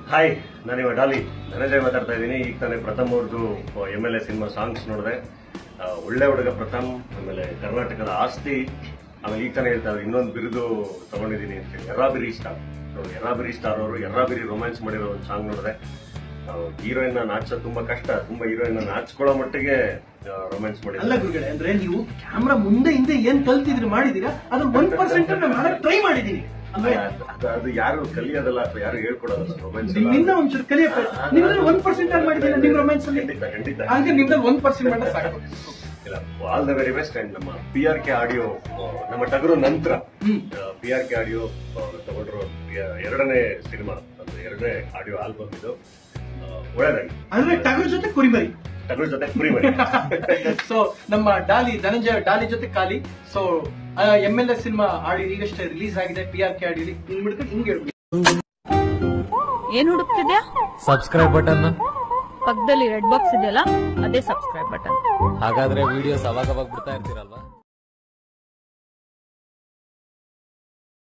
Hi ನಾನಿವ Daali Dhananjay ಮಾತಾಡ್ತಾ ಇದ್ದೀನಿ ಈಗ ತಾನೇ ಪ್ರಥಮ್ ಅವ್ರದ್ದು M L A cinema songs ನೋಡಿದೆ ಆ, ಒಳ್ಳೆ ಹುಡುಗ ಪ್ರಥಮ್ ಆಮೇಲೆ ಕರ್ನಾಟಕದ ಆಸ್ತಿ ಆಮೇಲೆ ಈಗ ತಾನೇ ಹೇಳ್ತಾ ಇದ್ದಾರೆ ಇನ್ನೊಂದು ಬಿರುದು ತಗೊಂಡಿದ್ದೀನಿ ಅಂತ ಹೇಳಿ ಎರ್ರಾಬಿರಿ ಸ್ಟಾರ್ ನೋಡಿ ಎರ್ರಾಬಿರಿ ಸ್ಟಾರ್ ಅವರು ಎರ್ರಾಬಿರಿ ರೊಮ್ಯಾನ್ಸ್ ಮಾಡಿರೋ ಒಂದು ಸಾಂಗ್ ನೋಡಿದೆ ಹೀರೋಯಿನ್ ನಾಚ ತುಂಬಾ ಕಷ್ಟ ತುಂಬಾ ಹೀರೋಯಿನ್ ನಾಚ್ಕೊಳ್ಳೋ ಮಟ್ಟಿಗೆ ರೊಮ್ಯಾನ್ಸ್ ಅಲ್ಲ ಮಾಡಿದ್ದಾರೆ ಗುರುಗಳೇ ಅಂದ್ರೆ ನೀವು ಕ್ಯಾಮ್ರಾ ಮುಂದೆ ಹಿಂದೆ ಏನ್ ಕಲ್ತಿದ್ರಿ ಮಾಡಿದೀರಾ ಅದು ಒನ್ ಪರ್ಸೆಂಟ್ ಮಾಡಕ್ ಟ್ರೈ ಮಾಡಿದೀನಿ ಅಂದ್ರೆ ಅದು- ಅದು ಯಾರು ಕಲಿಯೋದಲ್ಲ ಅಥವಾ ಯಾರು ಹೇಳ್ಕೊಡೋದಲ್ಲ ರೊಮ್ಯಾನ್ಸ್ ನಿಮ್ಮಿಂದ ಒಂಚೂರು ಕಲಿಯಕ್ಕೆ ನಿಮ್ದಲ್ಲಿ ಒನ್ ಪರ್ಸೆಂಟ್ ಆಗಿ ಮಾಡಿದೀರಾ ನಿಮ್ ರೊಮ್ಯಾನ್ಸ್ ಅಲ್ಲಿ ಖಂಡಿತ ಖಂಡಿತ ಹಾಗೆ ನಿಮ್ದಲ್ಲಿ ಒನ್ ಪರ್ಸೆಂಟ್ ಮಾಡಿದ್ರೆ ಸಾಕು ಇಲ್ಲ all the very best and ನಮ್ಮ ಪಿ ಆರ್ ಕೆ ಆಡಿಯೋ ನಮ್ಮ ಟಗರು ನಂತರ ಹ್ಮ್. ಪಿ ಆರ್ ಕೆ ಆಡಿಯೋ ತಗೊಂಡ್ರು ಎ- ಎರಡನೇ ಸಿನಿಮಾ ಅಂದ್ರೆ ಎರಡನೇ ಆಡಿಯೋ ಆಲ್ಬಮ್ ಇದು ಆ, ಒಳ್ಳೆದಾಗಿ ಅಂದ್ರೆ ಟಗರ್ ಜೊತೆ ಕುರಿಮರಿ ಟಗರು ಜೊತೆ ಫ್ರೀ ಮಾಡಿ ಸೊ ನಮ್ಮ ಡಾಲಿ ಧನಂಜಯ ಡಾಲಿ ಜೊತೆ ಕಾಲಿ ಸೊ M L S cinema audio ಈಗಷ್ಟೇ ರಿಲೀಸ್ ಆಗಿದೆ ಪಿ ಆರ್ ಕೆ ಆಡಿಯೋ ಹಿಂಗ್ ಬಿಡ್ಕೊಂಡು ಹಿಂಗ್ ಹೇಳ್ಬಿಡಿ ಏನ್ ಹುಡುಕ್ತಿದ್ಯಾ ಸಬ್ಸ್ಕ್ರೈಬ್ ಬಟನ್ ಪಕ್ಕದಲ್ಲಿ ರೆಡ್ ಬಾಕ್ಸ್ ಇದೆಯಲ್ಲ ಅದೇ ಸಬ್ಸ್ಕ್ರೈಬ್ ಬಟನ್ ಹಾಗಾದ್ರೆ ವಿಡಿಯೋಸ್ ಅವಾಗ ಅವಾಗ ಬಿಡ್ತಾ ಇರ್ತೀರಲ್ವಾ